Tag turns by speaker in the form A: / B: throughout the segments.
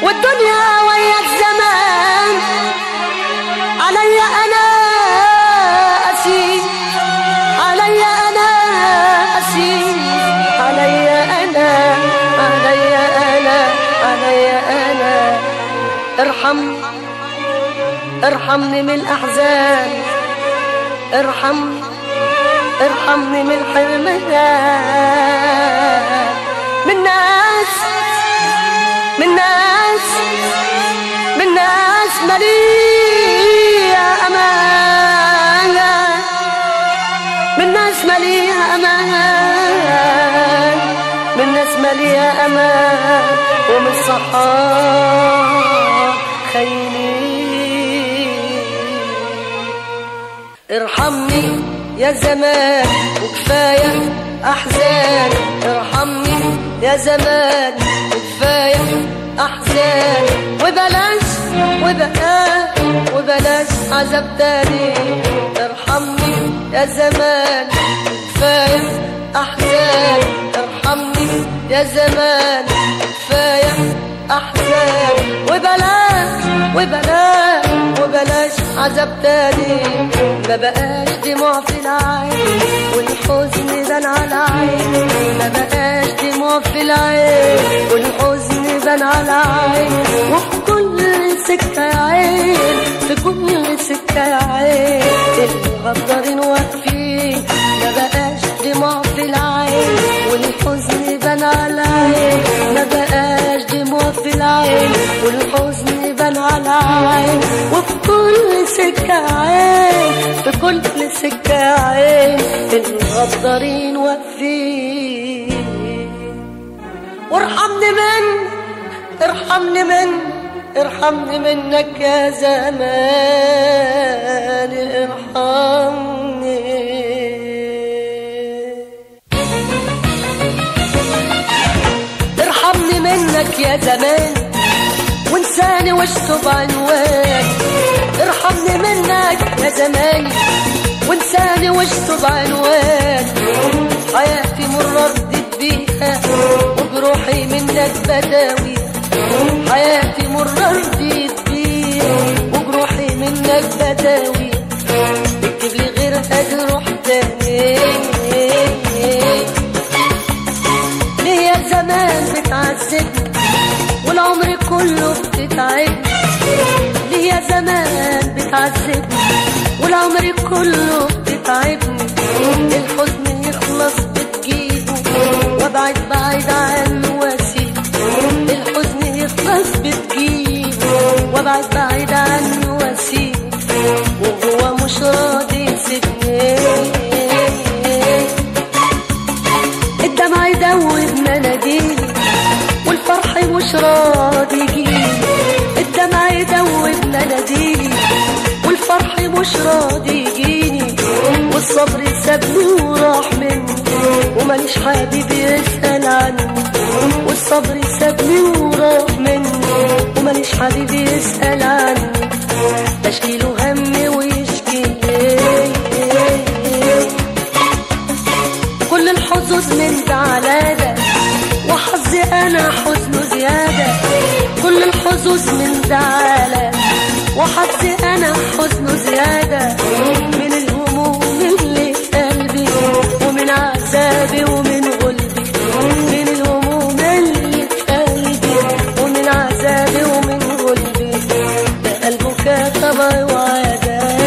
A: والدنيا ويا الزمان علي انا اسير علي انا اسير علي انا علي انا علي انا ارحم ارحمني من الاحزان ارحمني ارحمني من الحرمان من ناس من ناس من ناس مليئة أمان من ناس مليئة أمان من ناس مليئة أمان ومن صحاب خاينين ارحمني يا زمان وكفاية أحزان ارحمني يا زمان وكفاية أحزان وبلاش وبلاش وبلاش عذاب تاني ارحمني يا زمان كفاية أحزان ارحمني يا زمان كفاية أحزان وبلاش وبلاش وبلاش عذاب تاني ما بقاش دموع في العين والحزن بان على عين ما بقاش دموع في العين والحزن بان على عين وفي كل سكة يا عين في كل سكة يا عين الغدارين واقفين ما بقاش دموع في العين والحزن بان على عين ما بقاش دموع في العين والحزن بان على عين وفي كل سكة عين في كل سكة عين الغدارين واقفين وارحمني من ارحمني من ارحمني منك يا زمان ارحمني ارحمني منك يا زمان وانساني واشطب عنوان ارحمني منك يا زماني وانساني واشطب عنوان حياتي مرة ردت بيها وجروحي منك بداوي حياتي مرة ردت بيها وجروحي منك بداوي اكتب لي غيرها جروح تاني ليه يا زمان بتعذبني والعمر كله بتتعبني ليه يا زمان بتعذبني والعمر كله بتتعبني الحزن يخلص بتجيبه وابعد بعيد عنه واسيبه الحزن يخلص بتجيبه وابعد بعيد عنه واسيبه وهو مش راضي يسيبني الدمع يدوب مناديلي والفرح مش راضي يجيلي الدمع يدوب مناديلي والفرح مش راضي يجيني والصبر سابني وراح مني وماليش حبيب يسأل عني والصبر سابني وراح مني وماليش حبيب يسأل عني بشكيله همي ويشكي كل الحظوظ من ده على ده وحظي انا حزنه زيادة كل الحظوظ من ده على وحظي انا حزنه زيادة من الهموم اللي في قلبي ومن عذابي ومن غلبي من الهموم اللي في قلبي ومن عذابي ومن غلبي ده قلبه كتب وعداه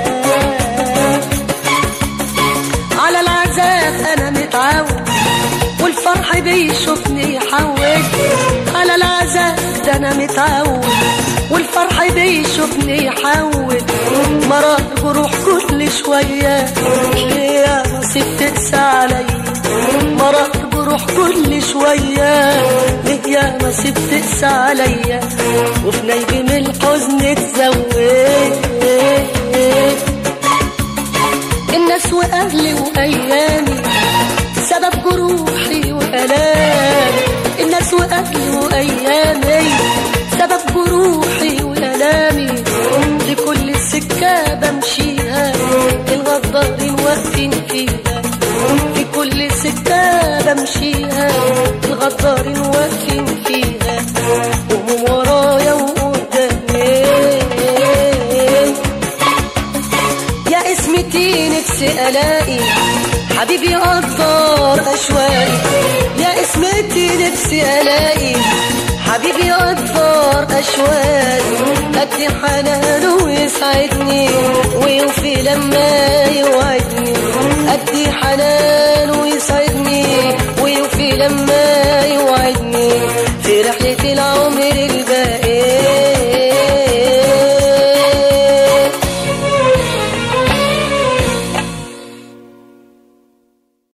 A: على العذاب انا متعود والفرح بيشوفني يحول على العذاب ده انا متعود والفرح بيشوفني يحول مرات جروح كل شوية ليه نصيب تقسى عليا مرات جروح كل شوية ليه يا نصيب تقسى عليا وفي نيبي من الحزن تزود الناس واهلي وايامي سبب جروحي والامي الناس واهلي وايامي سبب جروحي والامي لكل سكه بمشيها الغدارين واقفين فيها في كل سكه بمشيها الغدارين واقفين فيها وهم ورا نفسي الاقي حبيبي يقدر اشواقي يا اسمتي نفسي الاقي حبيبي يقدر اشواقي قد حنانه ويسعدني ويوفي لما يوعدني قد حنانه